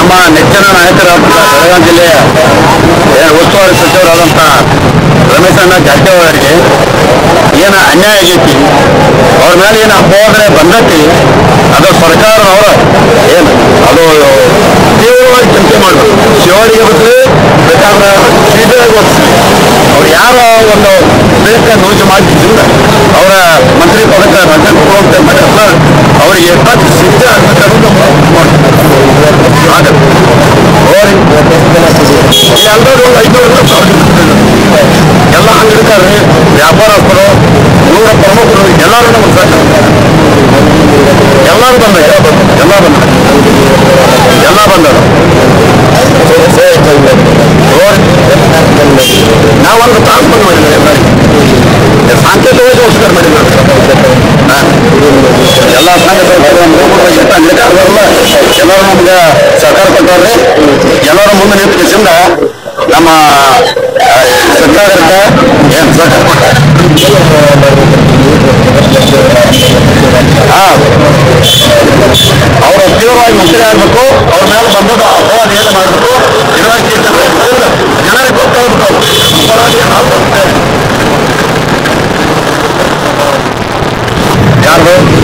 ನಮ್ಮ ನೆಚ್ಚಿನ ನಾಯಕರಾದ ಬೆಳಗಾವಿ ಜಿಲ್ಲೆಯ ಏ- ಉಸ್ತುವಾರಿ ಸಚಿವರಾದಂಥ ರಮೇಶ್ ಅಣ್ಣ ಜಾರಕಿಹೊಳಿ ಅವರಿಗೆ ಏನ ಅನ್ಯಾಯ ಆಗೈತಿ ಅವ್ರ ಮೇಲೆ ಏನು ಅಪವಾದನೆ ಬಂದೈತಿ ಅದು ಸರ್ಕಾರದವರ ಏನು ಅದು ತೀವ್ರವಾಗಿ ಚಿಂತೆ ಮಾಡಬೇಕು ಶಿವಳಿಗೆ ಬದಲು ಬೇಕಾದ್ರೆ ಸೀದಾಗಿ ಒಪ್ಪಿಸಿ ಅವ್ರು ಯಾರ ಒಂದು ಬೇಕಾ ನೂಜು ಮಾಡಿದ್ರಿಂದ ಅವರ ಮಂತ್ರಿ ಪದಕ ರಜೆ ಕೊಡುವಂತ ಮಾಡಿರಲ್ಲ ಅವರಿಗೆ ಮತ್ತೆ ಶಿಕ್ಷೆ ಆಗ್ಬೇಕನ್ನೋದು ಆಗತ್ತೆ ಎಲ್ಲರೂ ಒಂದು ಐನೂರು ಎಲ್ಲ ಅಂಗಡಿಕಾರರು ವ್ಯಾಪಾರಸ್ಥರು ಊರ ಪ್ರಮುಖರು ಎಲ್ಲರೂ ನಮಗೆ ಸಾಕು ಎಲ್ಲರೂ ಬಂದ ಎಲ್ಲ ಬಂದ ಎಲ್ಲ ಬಂದರು ನಾವೊಂದು ತಾಸು ಬಂದು ಮಾಡಿದ್ದೇವೆ ಎಲ್ಲರಿಗೆ ಸಾಂಕೇತಿಕವಾಗಿ ನಮಸ್ಕಾರ ಮಾಡಿದ್ದೇವೆ ಹಾ. ಎಲ್ಲ ಸಂಘಟನೆಗಳು ಅಂಗಡಿಕಾರರೆಲ್ಲ ಎಲ್ಲರೂ ನಮ್ಗೆ ಸಹಕಾರ ಕೊಟ್ಟವ್ರೆ ಎಲ್ಲರ ಮುಂದೆ ನಿಂತ್ಕಿಸಿಂದ ನಮ್ಮ ಆ, ಸರ್ಕಾರಕ್ಕೆ ಏನ್ ಸಹಕಾರ ಕೊಟ್ಟಾರೆ ಹಾ ಅವರು ತೀವ್ರವಾಗಿ ಮುಕ್ತಿ ಆಗಬೇಕು ಅವ್ರ ಮೇಲೆ ಬಂದದ ಅಪವಾದ ಏನು ಮಾಡಬೇಕು ಇರುವಾಗಿ ಜನರಿಗೆ ಗೊತ್ತಾಗಬೇಕು ಅಪರಾಧಿ ನಾವು ಯಾರು